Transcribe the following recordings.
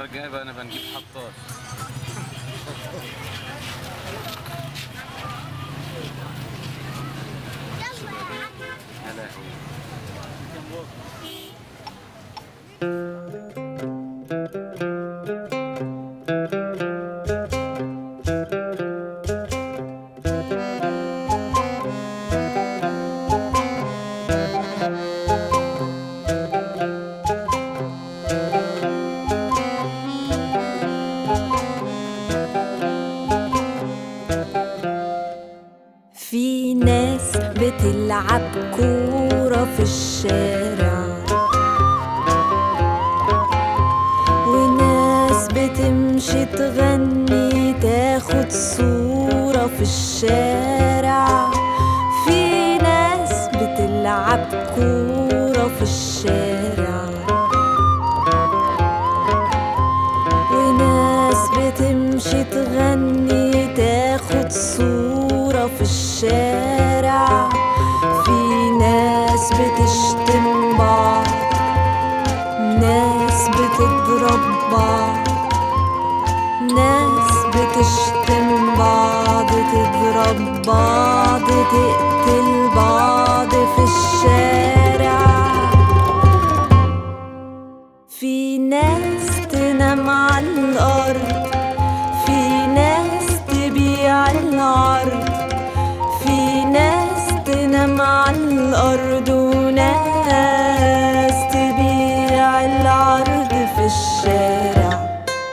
الجايه بقى نبقى نجيب حطات يا لهوي في ناس بتلعب كورة في الشارع وناس بتمشي تغني تاخد صورة في الشارع في ناس بتلعب كورة في الشارع وناس بتمشي تغني تاخد صورة في الشارع في ناس بتشتم بعض ناس بتضرب بعض ناس بتشتم بعض تضرب بعض تقتل بعض في الشارع في ناس تنام على الأرض في ناس تبيع العرض في ناس تنام على الأرض وناس تبيع العرض في الشارع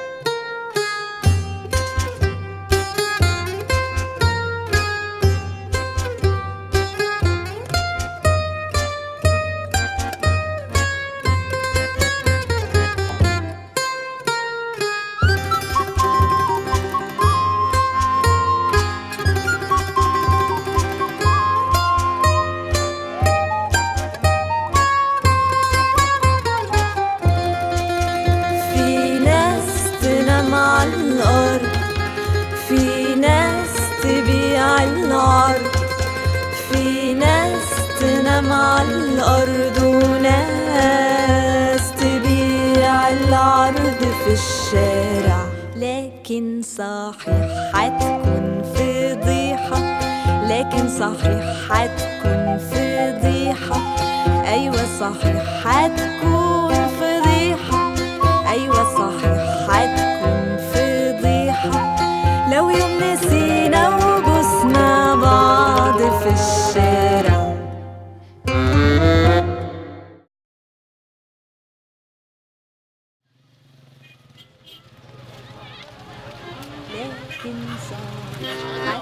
في ناس تنام على الأرض في ناس تبيع العرض في ناس تنام على الأرض وناس تبيع العرض في الشارع لكن صحيح هتكون فضيحة لكن صحيح هتكون فضيحة أيوة صحيح هتكون فضيحة أيوة صحيح هتكون فضيحة لو يوم نسينا وبوسنا بعض في الشارع لكن صحيح